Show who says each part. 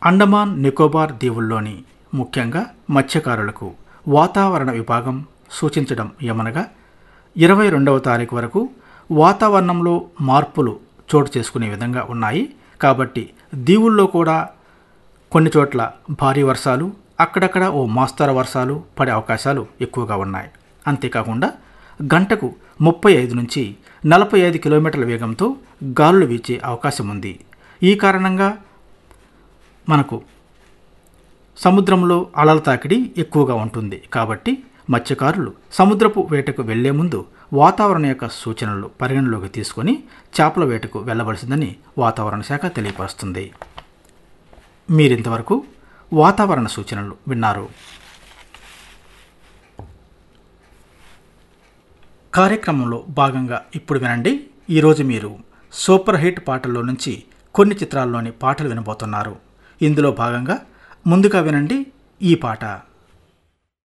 Speaker 1: అండమాన్ నికోబార్ దీవుల్లోని ముఖ్యంగా మత్స్యకారులకు వాతావరణ విభాగం సూచించడం ఏమనగా ఇరవై రెండవ తారీఖు వరకు వాతావరణంలో మార్పులు చోటు చేసుకునే విధంగా ఉన్నాయి కాబట్టి దీవుల్లో కూడా కొన్ని చోట్ల భారీ వర్షాలు అక్కడక్కడ ఓ మోస్తరు వర్షాలు పడే అవకాశాలు ఎక్కువగా ఉన్నాయి అంతేకాకుండా గంటకు ముప్పై ఐదు నుంచి నలభై ఐదు కిలోమీటర్ల వేగంతో గాలులు వీచే అవకాశం ఉంది ఈ కారణంగా మనకు సముద్రంలో అలల తాకిడి ఎక్కువగా ఉంటుంది కాబట్టి మత్స్యకారులు సముద్రపు వేటకు వెళ్లే ముందు వాతావరణ యొక్క సూచనలు పరిగణలోకి తీసుకొని చేపల వేటకు వెళ్ళవలసిందని వాతావరణ శాఖ తెలియపరుస్తుంది మీరింతవరకు వాతావరణ సూచనలు విన్నారు కార్యక్రమంలో భాగంగా ఇప్పుడు వినండి ఈరోజు మీరు సూపర్ హిట్ పాటల్లో నుంచి కొన్ని చిత్రాల్లోని పాటలు వినబోతున్నారు ఇందులో భాగంగా ముందుగా వినండి ఈ పాట